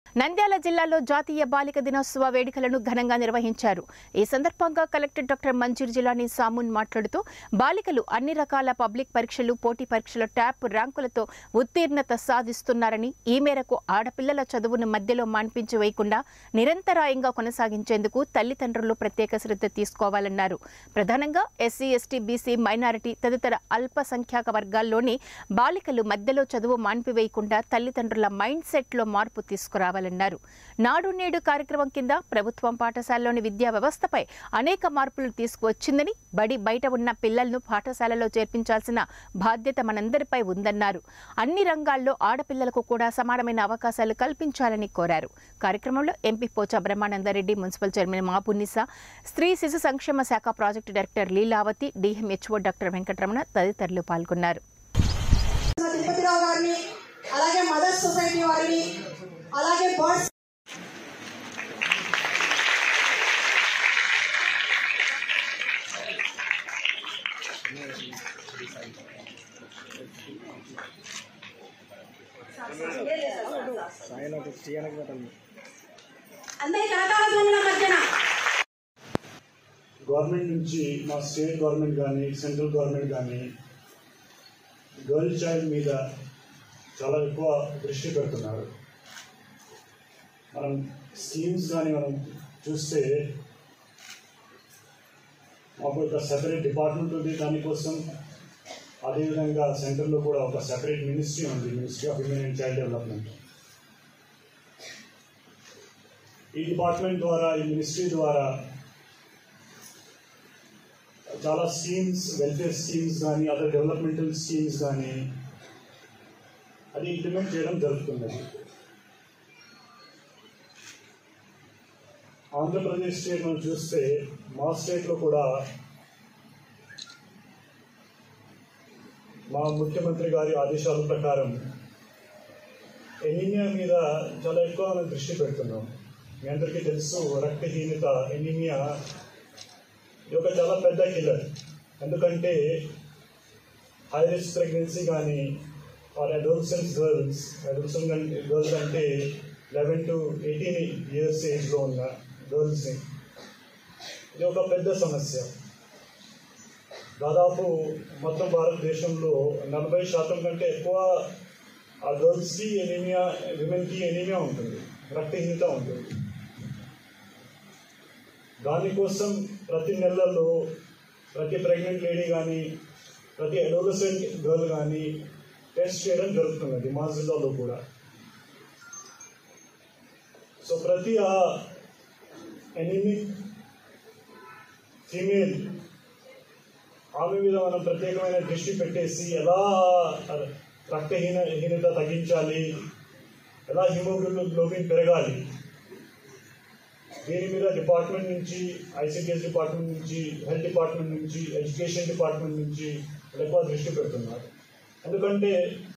నంద్యాల జిల్లాలో జాతీయ బాలిక దినోత్సవ వేడుకలను ఘనంగా నిర్వహించారు ఈ సందర్భంగా కలెక్టర్ డాక్టర్ మంజూర్ జిలానీ సామున్ మాట్లాడుతూ బాలికలు అన్ని రకాల పబ్లిక్ పరీక్షలు పోటీ పరీక్షల ట్యాప్ ర్యాంకులతో ఉత్తీర్ణత సాధిస్తున్నారని ఈ మేరకు ఆడపిల్లల చదువును మధ్యలో మాన్పించి వేయకుండా నిరంతరాయంగా కొనసాగించేందుకు తల్లిదండ్రులు ప్రత్యేక శ్రద్ధ తీసుకోవాలన్నారు ప్రధానంగా ఎస్సీ ఎస్టీ బీసీ మైనారిటీ తదితర అల్పసంఖ్యాక వర్గాల్లోని బాలికలు మధ్యలో చదువు మాన్పివేయకుండా తల్లిదండ్రుల మైండ్ సెట్లో మార్పు తీసుకురావాలన్నారు నాడు నేడు కార్యక్రమం కింద ప్రభుత్వం పాఠశాలలోని విద్యా వ్యవస్థపై అనేక మార్పులు తీసుకువచ్చిందని బడి బయట ఉన్న పిల్లలను పాఠశాలలో చేర్పించాల్సిన బాధ్యత మనందరిపై ఉందన్నారు అన్ని రంగాల్లో ఆడపిల్లలకు కూడా సమానమైన అవకాశాలు కల్పించాలని కోరారు కార్యక్రమంలో MP Pocha Brahmanandareddy municipal chairman Mapunisa స్త్రీ శిశు సంక్షేమ శాఖ project director Leelavathi DMHO doctor Venkataramana తదితరులు పాల్గొన్నారు తిరుపతిరావు గారిని అలాగే మదర్స్ సొసైటీ వారిని అలాగే బర్డ్స్ అందరి కరతాళ ధ్వనుల మధ్యన గవర్నమెంట్ నుంచి మా స్టేట్ గవర్నమెంట్ కానీ సెంట్రల్ గవర్నమెంట్ కానీ గర్ల్ చైల్డ్ మీద చాలా ఎక్కువ దృష్టి పెడుతున్నారు మనం స్కీమ్స్ కానీ మనం చూస్తే మాకు ఒక సెపరేట్ డిపార్ట్మెంట్ ఉంది దానికోసం అదేవిధంగా సెంటర్లో కూడా ఒక సెపరేట్ మినిస్ట్రీ ఉంది ministry of women and child development ఈ డిపార్ట్మెంట్ ద్వారా ఈ మినిస్ట్రీ ద్వారా చాలా స్కీమ్స్ వెల్ఫేర్ స్కీమ్స్ కానీ అదర్ డెవలప్మెంటల్ స్కీమ్స్ కానీ అది ఇంప్లిమెంట్ చేయడం జరుగుతున్నది ఆంధ్రప్రదేశ్ స్టేట్ మనం చూస్తే మా స్టేట్లో కూడా మా ముఖ్యమంత్రి గారి ఆదేశాల ప్రకారం ఎనీమియా మీద చాలా ఎక్కువ మనం దృష్టి పెడుతున్నాం మీ అందరికీ తెలుసు రక్తహీనత ఎనీమియా ఇది ఒక చాలా పెద్ద కిల్లర్ ఎందుకంటే హై రిస్క్ ప్రెగ్నెన్సీ కానీ or adolescence girls adolescent girls అంటే లెవెన్ టు ఎయిటీన్ ఇయర్స్ ఏజ్లో ఉన్న గర్ల్స్ని ఇది ఒక పెద్ద సమస్య దాదాపు మొత్తం భారతదేశంలో నలభై శాతం కంటే ఎక్కువ ఆ గర్ల్స్కి ఎనీమియా విమెన్కి ఎనీమియా ఉంటుంది రక్తహీనత ఉంటుంది దానికోసం ప్రతి నెలలో ప్రతి ప్రెగ్నెంట్ లేడీ కానీ ప్రతి అడోలసెంట్ గర్ల్ కానీ టెస్ట్ చేయడం జరుగుతున్నది మా జిల్లాలో కూడా సో ప్రతి ఆ ఎనిమిక్ ఫీమేల్ ఆమె మీద మనం ప్రత్యేకమైన దృష్టి పెట్టేసి ఎలా రక్తహీన హీనత తగ్గించాలి ఎలా హిమోగ్లోబిన్ పెరగాలి దీని మీద డిపార్ట్మెంట్ నుంచి ఐసీడీఎస్ డిపార్ట్మెంట్ నుంచి హెల్త్ డిపార్ట్మెంట్ నుంచి ఎడ్యుకేషన్ డిపార్ట్మెంట్ నుంచి ఎక్కువ దృష్టి పెడుతున్నారు ఎందుకంటే